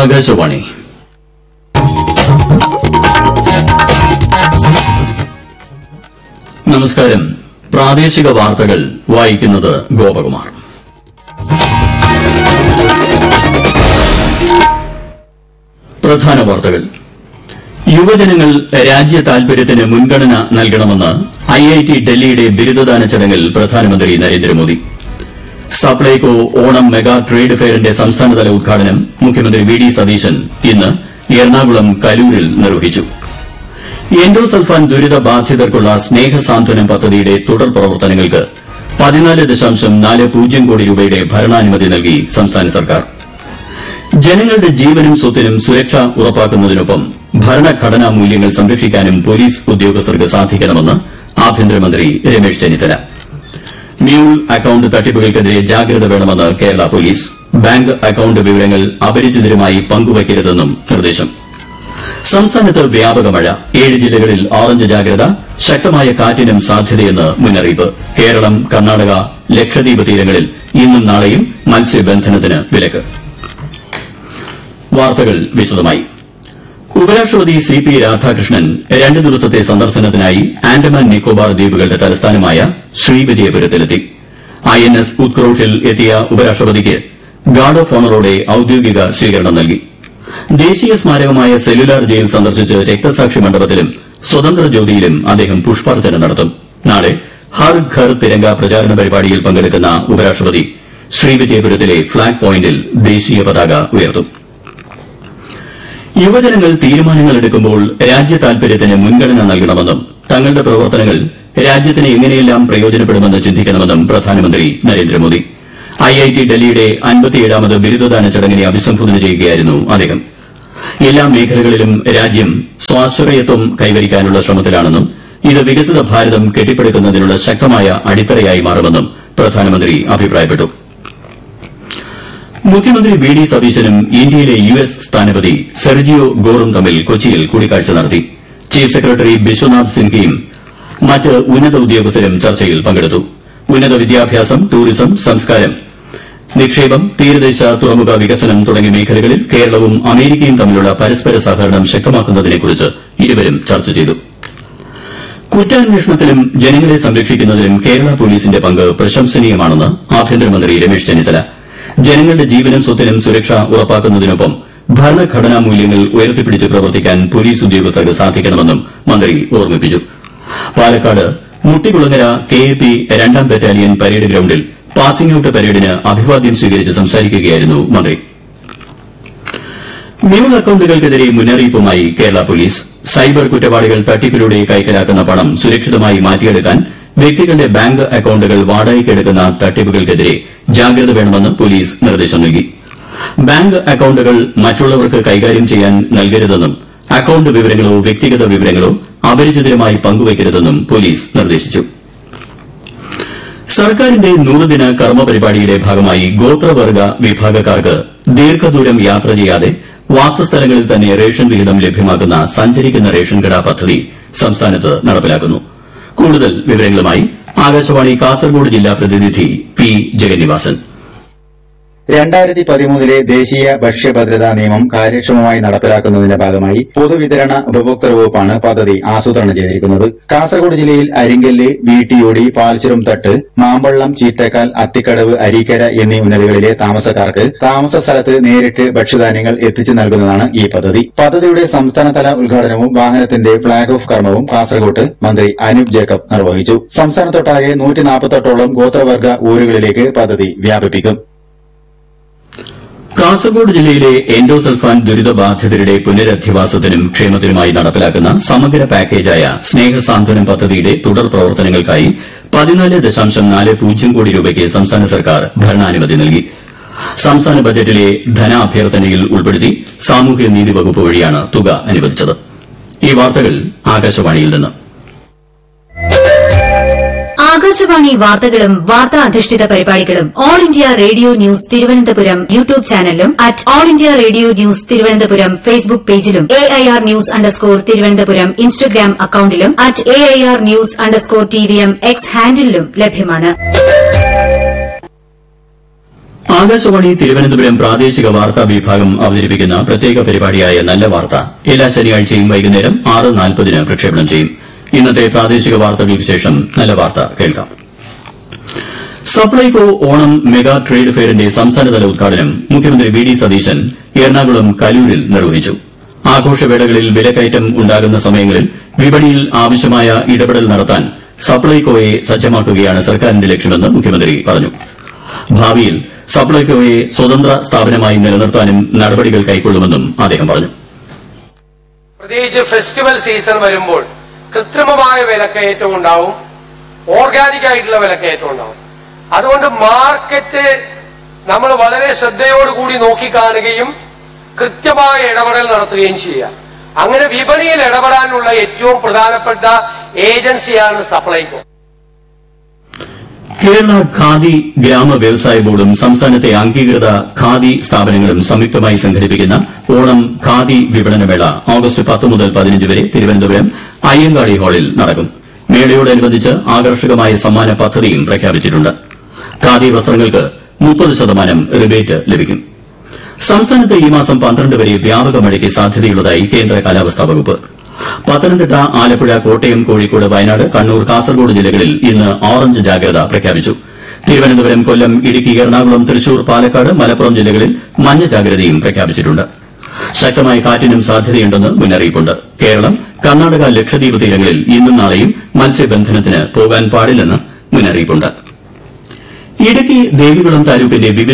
ആകാശവാണി നമസ്കാരം പ്രാദേശിക വാർത്തകൾ വായിക്കുന്നത് ഗോപകുമാർ പ്രധാന വാർത്തകൾ യുവജനങ്ങൾ രാജ്യ താൽപര്യത്തിന് മുൻഗണന നൽകണമെന്ന് ഐഐടി ഡൽഹിയുടെ ബിരുദദാന ചടങ്ങിൽ പ്രധാനമന്ത്രി നരേന്ദ്രമോദി സപ്ലൈകോ ഓണം മെഗാ ട്രേഡ് ഫെയറിന്റെ സംസ്ഥാനതല ഉദ്ഘാടനം മുഖ്യമന്ത്രി വി ഡി സതീശൻ ഇന്ന് എറണാകുളം കലൂരിൽ നിർവഹിച്ചു എൻഡോസൾഫാൻ ദുരിത ബാധിതർക്കുള്ള സ്നേഹസാന്ത്വനം പദ്ധതിയുടെ തുടർ പ്രവർത്തനങ്ങൾക്ക് പതിനാല് ദശാംശം നാല് പൂജ്യം കോടി രൂപയുടെ ഭരണാനുമതി നൽകി സംസ്ഥാന സർക്കാർ ജനങ്ങളുടെ ജീവനും സ്വത്തിനും സുരക്ഷ ഉറപ്പാക്കുന്നതിനൊപ്പം ഭരണഘടനാ മൂല്യങ്ങൾ സംരക്ഷിക്കാനും പോലീസ് ഉദ്യോഗസ്ഥർക്ക് സാധിക്കണമെന്ന് ആഭ്യന്തരമന്ത്രി രമേശ് ചെന്നിത്തല മ്യൂൾ അക്കൌണ്ട് തട്ടിപ്പുകൾക്കെതിരെ ജാഗ്രത വേണമെന്ന് കേരള പോലീസ് ബാങ്ക് അക്കൌണ്ട് വിവരങ്ങൾ അപരിചിതരുമായി പങ്കുവയ്ക്കരുതെന്നും നിർദ്ദേശം സംസ്ഥാനത്ത് വ്യാപക മഴ ഏഴ് ജില്ലകളിൽ ഓറഞ്ച് ജാഗ്രത ശക്തമായ കാറ്റിനും സാധ്യതയെന്ന് മുന്നറിയിപ്പ് കേരളം കർണാടക ലക്ഷദ്വീപ് തീരങ്ങളിൽ ഇന്നും നാളെയും മത്സ്യബന്ധനത്തിന് വിലക്ക് വാർത്തകൾ വിശദമായി ഉപരാഷ്ട്രപതി സി പി രാധാകൃഷ്ണൻ രണ്ട് ദിവസത്തെ സന്ദർശനത്തിനായി ആൻഡമാൻ നിക്കോബാർ ദ്വീപുകളുടെ തലസ്ഥാനമായ ശ്രീവിജയപുരത്തിലെത്തി ഐ എൻ എസ് ഉത്ക്രോഷിൽ എത്തിയ ഉപരാഷ്ട്രപതിക്ക് ഗാർഡ് ഓഫ് ഓണറോടെ ഔദ്യോഗിക സ്വീകരണം നൽകി ദേശീയ സ്മാരകമായ സെല്ലുലാർ ജയിൽ സന്ദർശിച്ച് രക്തസാക്ഷി മണ്ഡപത്തിലും സ്വതന്ത്ര ജ്യോതിയിലും അദ്ദേഹം പുഷ്പാർച്ചന നടത്തും നാളെ ഹർ ഘർ തിരങ്ക പ്രചാരണ പരിപാടിയിൽ പങ്കെടുക്കുന്ന ഉപരാഷ്ട്രപതി ശ്രീവിജയപുരത്തിലെ ഫ്ളാഗ് പോയിന്റിൽ ദേശീയ പതാക ഉയർത്തും യുവജനങ്ങൾ തീരുമാനങ്ങൾ എടുക്കുമ്പോൾ രാജ്യ താൽപര്യത്തിന് മുൻഗണന നൽകണമെന്നും തങ്ങളുടെ പ്രവർത്തനങ്ങൾ രാജ്യത്തിന് എങ്ങനെയെല്ലാം പ്രയോജനപ്പെടുമെന്ന് ചിന്തിക്കണമെന്നും പ്രധാനമന്ത്രി നരേന്ദ്രമോദി ഐഐടി ഡൽഹിയുടെ അൻപത്തിയേഴാമത് ബിരുദദാന ചടങ്ങിനെ അഭിസംബോധന ചെയ്യുകയായിരുന്നു അദ്ദേഹം എല്ലാ മേഖലകളിലും രാജ്യം സ്വാശ്രയത്വം കൈവരിക്കാനുള്ള ശ്രമത്തിലാണെന്നും ഇത് വികസിത ഭാരതം കെട്ടിപ്പടുക്കുന്നതിനുള്ള ശക്തമായ അടിത്തറയായി മാറുമെന്നും പ്രധാനമന്ത്രി അഭിപ്രായപ്പെട്ടു മുഖ്യമന്ത്രി വി ഡി സതീശനും ഇന്ത്യയിലെ യു എസ് സ്ഥാനപതി സെർജിയോ ഗോറും തമ്മിൽ കൊച്ചിയിൽ കൂടിക്കാഴ്ച നടത്തി ചീഫ് സെക്രട്ടറി ബിശ്വനാഥ് സിൻഹയും മറ്റ് ഉന്നത ഉദ്യോഗസ്ഥരും ചർച്ചയിൽ പങ്കെടുത്തു ഉന്നത വിദ്യാഭ്യാസം ടൂറിസം സംസ്കാരം നിക്ഷേപം തീരദേശ തുറമുഖ വികസനം തുടങ്ങിയ മേഖലകളിൽ കേരളവും അമേരിക്കയും തമ്മിലുള്ള പരസ്പര സഹകരണം ശക്തമാക്കുന്നതിനെക്കുറിച്ച് ഇരുവരും ചർച്ച ചെയ്തു കുറ്റാന്വേഷണത്തിലും ജനങ്ങളെ സംരക്ഷിക്കുന്നതിലും കേരള പോലീസിന്റെ പങ്ക് പ്രശംസനീയമാണെന്ന് ആഭ്യന്തരമന്ത്രി രമേശ് ചെന്നിത്തല ജനങ്ങളുടെ ജീവനും സ്വത്തിനും സുരക്ഷ ഉറപ്പാക്കുന്നതിനൊപ്പം ഭരണഘടനാ മൂല്യങ്ങൾ ഉയർത്തിപ്പിടിച്ച് പ്രവർത്തിക്കാൻ പോലീസ് ഉദ്യോഗസ്ഥർക്ക് സാധിക്കണമെന്നും മന്ത്രി ഓർമ്മിപ്പിച്ചു Palakkad Muttikulangara K A P രണ്ടാം ബറ്റാലിയൻ പരേഡ് ഗ്രൌണ്ടിൽ പാസിംഗ് ഔട്ട് പരേഡിന് അഭിവാദ്യം സ്വീകരിച്ച് സംസാരിക്കുകയായിരുന്നു മന്ത്രി മ്യൂൾ അക്കൌണ്ടുകൾക്കെതിരെ മുന്നറിയിപ്പുമായി കേരള പോലീസ് സൈബർ കുറ്റവാളികൾ തട്ടിപ്പിലൂടെ കൈക്കലാക്കുന്ന പണം സുരക്ഷിതമായി മാറ്റിയെടുക്കാൻ വ്യക്തികളുടെ ബാങ്ക് അക്കൌണ്ടുകൾ വാടകയ്ക്കെടുക്കുന്ന തട്ടിപ്പുകൾക്കെതിരെ ജാഗ്രത വേണമെന്ന് പോലീസ് നിർദ്ദേശം നൽകി ബാങ്ക് അക്കൌണ്ടുകൾ മറ്റുള്ളവർക്ക് കൈകാര്യം ചെയ്യാൻ നൽകരുതെന്നും അക്കൌണ്ട് വിവരങ്ങളോ വ്യക്തിഗത വിവരങ്ങളോ അപരിചിതരുമായി പങ്കുവയ്ക്കരുതെന്നും പോലീസ് നിർദ്ദേശിച്ചു സർക്കാരിന്റെ നൂറുദിന കർമ്മ പരിപാടിയുടെ ഭാഗമായി ഗോത്രവർഗ വിഭാഗക്കാർക്ക് ദീർഘദൂരം യാത്ര ചെയ്യാതെ വാസസ്ഥലങ്ങളിൽ തന്നെ റേഷൻ വിഹിതം ലഭ്യമാക്കുന്ന സഞ്ചരിക്കുന്ന റേഷൻ കട പദ്ധതി സംസ്ഥാനത്ത് നടപ്പിലാക്കുന്നു കൂടുതൽ വിവരങ്ങളുമായി ആകാശവാണി കാസർഗോഡ് ജില്ലാ പ്രതിനിധി പി ജഗന്നിവാസൻ രണ്ടായിരത്തി പതിമൂന്നിലെ ദേശീയ ഭക്ഷ്യഭദ്രതാ നിയമം കാര്യക്ഷമമായി നടപ്പിലാക്കുന്നതിന്റെ ഭാഗമായി പൊതുവിതരണ ഉപഭോക്തൃ വകുപ്പാണ് പദ്ധതി ആസൂത്രണം ചെയ്തിരിക്കുന്നത് കാസർഗോഡ് ജില്ലയിൽ അരിങ്കല്ല് വീട്ടിയോടി പാൽച്ചുരം തട്ട് മാമ്പള്ളം ചീറ്റക്കാൽ അത്തിക്കടവ് അരീക്കര എന്നീ ഉന്നതികളിലെ താമസക്കാർക്ക് താമസ സ്ഥലത്ത് നേരിട്ട് ഭക്ഷ്യധാന്യങ്ങൾ എത്തിച്ചു നൽകുന്നതാണ് ഈ പദ്ധതി പദ്ധതിയുടെ സംസ്ഥാനതല ഉദ്ഘാടനവും വാഹനത്തിന്റെ ഫ്ളാഗ് ഓഫ് കർമ്മവും കാസർഗോട്ട് മന്ത്രി അനൂപ് ജേക്കബ് നിർവഹിച്ചു സംസ്ഥാനത്തൊട്ടാകെ നൂറ്റി നാൽപ്പത്തെട്ടോളം ഗോത്രവർഗ ഊരുകളിലേക്ക് പദ്ധതി വ്യാപിപ്പിക്കും കാസർഗോഡ് ജില്ലയിലെ എൻഡോസൾഫാൻ ദുരിതബാധിതരുടെ പുനരധിവാസത്തിനും ക്ഷേമത്തിനുമായി നടപ്പിലാക്കുന്ന സമഗ്ര പാക്കേജായ സ്നേഹസാന്ത്വനം പദ്ധതിയുടെ തുടർ പ്രവർത്തനങ്ങൾക്കായി പതിനാല് ദശാംശം നാല് പൂജ്യം കോടി രൂപയ്ക്ക് സംസ്ഥാന സർക്കാർ ഭരണാനുമതി നൽകി സംസ്ഥാന ബജറ്റിലെ ധനാഭ്യർത്ഥനയിൽ ഉൾപ്പെടുത്തി സാമൂഹ്യനീതി വകുപ്പ് വഴിയാണ് തുക അനുവദിച്ചത് ഈ വാർത്തകൾ ആകാശവാണിയിൽ നിന്ന് ആകാശവാണി വാർത്തകളും വാർത്താ അധിഷ്ഠിത പരിപാടികളും All India Radio news Thiruvananthapuram YouTube ചാനലിലും at All India Radio news Thiruvananthapuram Facebook പേജിലും A I R news underscore Thiruvananthapuram Instagram അക്കൌണ്ടിലും at A I R news underscore T V M X ഹാൻഡിലും ലഭ്യമാണ് ആകാശവാണി തിരുവനന്തപുരം പ്രാദേശിക വാർത്താ വിഭാഗം അവതരിപ്പിക്കുന്ന പ്രത്യേക പരിപാടിയായ നല്ല വാർത്ത എല്ലാ ശനിയാഴ്ചയും വൈകുന്നേരം ആറ് നാൽപ്പതിന് പ്രക്ഷേപണം ചെയ്യും ഇന്നത്തെ പ്രാദേശിക വാർത്തകൾക്ക് ശേഷം നല്ല വാർത്ത കേൾക്കാം സപ്ലൈകോ ഓണം മെഗാ ട്രേഡ് ഫെയറിന്റെ സംസ്ഥാനതല ഉദ്ഘാടനം മുഖ്യമന്ത്രി വി ഡി സതീശൻ എറണാകുളം കലൂരിൽ നിർവഹിച്ചു ആഘോഷവേളകളിൽ വിലക്കയറ്റം ഉണ്ടാകുന്ന സമയങ്ങളിൽ വിപണിയിൽ ആവശ്യമായ ഇടപെടൽ നടത്താൻ സപ്ലൈകോയെ സജ്ജമാക്കുകയാണ് സർക്കാരിന്റെ ലക്ഷ്യമെന്ന് മുഖ്യമന്ത്രി പറഞ്ഞു ഭാവിയിൽ സപ്ലൈകോയെ സ്വതന്ത്ര സ്ഥാപനമായി നിലനിർത്താനും നടപടികൾ കൈക്കൊള്ളുമെന്നും അദ്ദേഹം പറഞ്ഞു പ്രത്യേകിച്ച് ഫെസ്റ്റിവൽ സീസൺ വരുമ്പോൾ കൃത്രിമമായ വിലക്കയറ്റം ഉണ്ടാവും ഓർഗാനിക് ആയിട്ടുള്ള വിലക്കയറ്റം ഉണ്ടാവും അതുകൊണ്ട് മാർക്കറ്റ് നമ്മൾ വളരെ ശ്രദ്ധയോടുകൂടി നോക്കിക്കാണുകയും കൃത്യമായ ഇടപെടൽ നടത്തുകയും ചെയ്യുക അങ്ങനെ വിപണിയിൽ ഇടപെടാനുള്ള ഏറ്റവും പ്രധാനപ്പെട്ട ഏജൻസിയാണ് സപ്ലൈകോ കേരള ഖാദി ഗ്രാമ വ്യവസായ ബോർഡും സംസ്ഥാനത്തെ അംഗീകൃത ഖാദി സ്ഥാപനങ്ങളും സംയുക്തമായി സംഘടിപ്പിക്കുന്ന ഓണം ഖാദി വിപണനമേള ഓഗസ്റ്റ് പത്ത് മുതൽ പതിനഞ്ച് വരെ തിരുവനന്തപുരം അയ്യങ്കാളി ഹാളിൽ നടക്കും മേളയോടനുബന്ധിച്ച് ആകർഷകമായ സമ്മാന പദ്ധതിയും പ്രഖ്യാപിച്ചിട്ടുണ്ട് ഖാദി വസ്ത്രങ്ങൾക്ക് മുപ്പത് ശതമാനം റിബേറ്റ് ലഭിക്കും സംസ്ഥാനത്ത് ഈ മാസം പന്ത്രണ്ട് വരെ വ്യാപക മഴയ്ക്ക് സാധ്യതയുള്ളതായി കേന്ദ്ര കാലാവസ്ഥാ വകുപ്പ് പത്തനംതിട്ട ആലപ്പുഴ കോട്ടയം കോഴിക്കോട് വയനാട് കണ്ണൂർ കാസർഗോഡ് ജില്ലകളിൽ ഇന്ന് ഓറഞ്ച് ജാഗ്രത പ്രഖ്യാപിച്ചു തിരുവനന്തപുരം കൊല്ലം ഇടുക്കി എറണാകുളം തൃശൂർ പാലക്കാട് മലപ്പുറം ജില്ലകളിൽ മഞ്ഞ ജാഗ്രതയും പ്രഖ്യാപിച്ചിട്ടുണ്ട് ശക്തമായ കാറ്റിനും സാധ്യതയുണ്ടെന്ന് മുന്നറിയിപ്പുണ്ട് കേരളം കർണാടക ലക്ഷദ്വീപ് തീരങ്ങളിൽ ഇന്നും നാളെയും മത്സ്യബന്ധനത്തിന് പോകാൻ പാടില്ലെന്ന് മുന്നറിയിപ്പുണ്ട് ഇടുക്കി ദേവികുളം താലൂക്കിന്റെ വിവിധ